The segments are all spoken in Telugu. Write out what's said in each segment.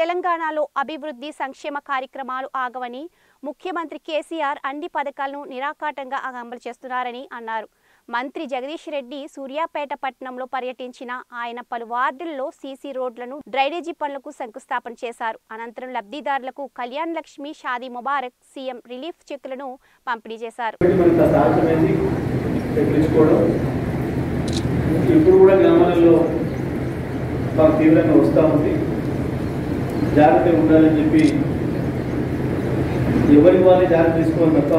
తెలంగాణలో అభివృద్ధి సంక్షేమ కార్యక్రమాలు ఆగవని ముఖ్యమంత్రి కేసీఆర్ అన్ని పథకాలను నిరాకాటంగా అమలు చేస్తున్నారని అన్నారు మంత్రి జగదీష్ రెడ్డి సూర్యాపేట పట్టణంలో పర్యటించిన ఆయన పలు వార్డుల్లో సీసీ రోడ్లను డ్రైనేజీ పనులకు శంకుస్థాపన చేశారు అనంతరం లబ్ధిదారులకు కళ్యాణ్ లక్ష్మి షాదీ ముబారక్ సీఎం రిలీఫ్ చెక్కులను పంపిణీ చేశారు కాబట్టి మనకు ఆ సాధ్యమైంది తెప్పించుకోవడం ఇప్పుడు కూడా గ్రామాలలో మాకు తీవ్రంగా వస్తూ ఉంది జాగ్రత్తగా ఉండాలని చెప్పి ఎవరి వాళ్ళే జాగ్రత్త తీసుకోవాలి తప్ప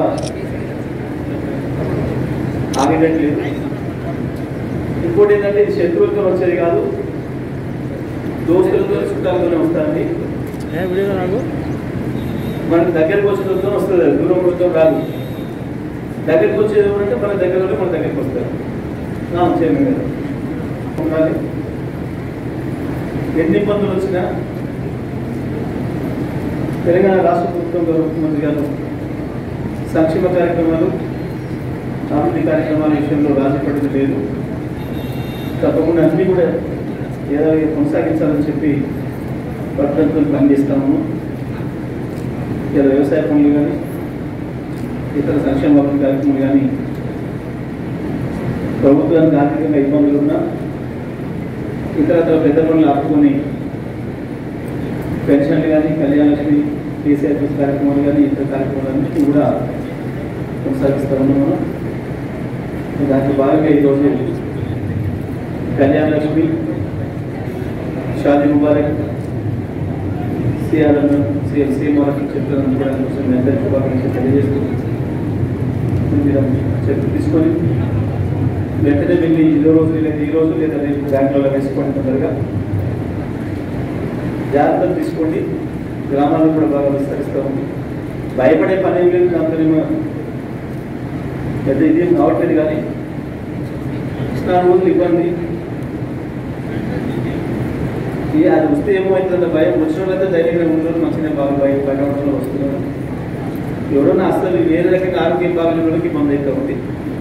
ఆగేటట్లేదు ఇంకోటి ఏంటంటే ఇది శత్రువులతో వచ్చేది కాదు దోస్తులతో చుట్టాలతోనే వస్తుంది ఏ వీడియో నాకు మనకి దగ్గరకు వచ్చేటతో వస్తుంది అది దూరం వచ్చేతో రాదు దగ్గరికి వచ్చేది ఎవరంటే మన దగ్గర ఉంటే మన దగ్గరికి వస్తారు నా చేయను కదా ఉండాలి ఎన్ని ఇబ్బందులు వచ్చినా తెలంగాణ రాష్ట్ర ప్రభుత్వం గౌరవ ముఖ్యమంత్రి గారు సంక్షేమ కార్యక్రమాలు అభివృద్ధి కార్యక్రమాల విషయంలో రాజీ పడింది లేదు తప్పకుండా అన్నీ కూడా ఏదో కొనసాగించాలని చెప్పి పట్టుదలతో పనిచేస్తాము ఇలా వ్యవసాయ పనులు కానీ ఇతర సంక్షేమ అభివృద్ధి కార్యక్రమాలు కానీ ప్రభుత్వానికి ఆర్థికంగా ఇబ్బందులు ఉన్నా ఇతరత్ర పెద్ద పనులు ఆపుకొని పెన్షన్లు కానీ కళ్యాణలక్ష్మి కేసీఆర్ కార్యక్రమాలు కానీ ఇతర కార్యక్రమాలన్నింటినీ కూడా కొనసాగిస్తూ ఉన్నాం మనం దాంట్లో భాగంగా ఈరోజు కళ్యాణలక్ష్మి షాదీ ముబారక్ సిఆర్ఎన్ సిఎం సీఎం వారికి చెప్తున్నాను కూడా కోసం మీ అందరికీ శుభాకాంక్షలు తెలియజేస్తూ మీరు చెప్పు తీసుకొని వెంటనే వెళ్ళి ఇదో రోజు లేదా ఈ రోజు లేదా రేపు బ్యాంకులలో వేసుకోండి తొందరగా జాగ్రత్తలు తీసుకోండి గ్రామాల్లో కూడా బాగా విస్తరిస్తూ ఉంది భయపడే పని ఏం లేదు దాంతోనేమో పెద్ద ఇదేం కావట్లేదు కానీ నాలుగు రోజులు ఇబ్బంది ఈ అది వస్తే ఏమవుతుందంటే భయం వచ్చిన వాళ్ళైతే ధైర్యంగా ఉండరు మంచిగా బాగా భయం బయట వస్తున్నారు ఎవరన్నా అసలు వేరే రకంగా ఆరోగ్యం బాగాలేని వాళ్ళకి ఇబ్బంది అవుతూ ఉంది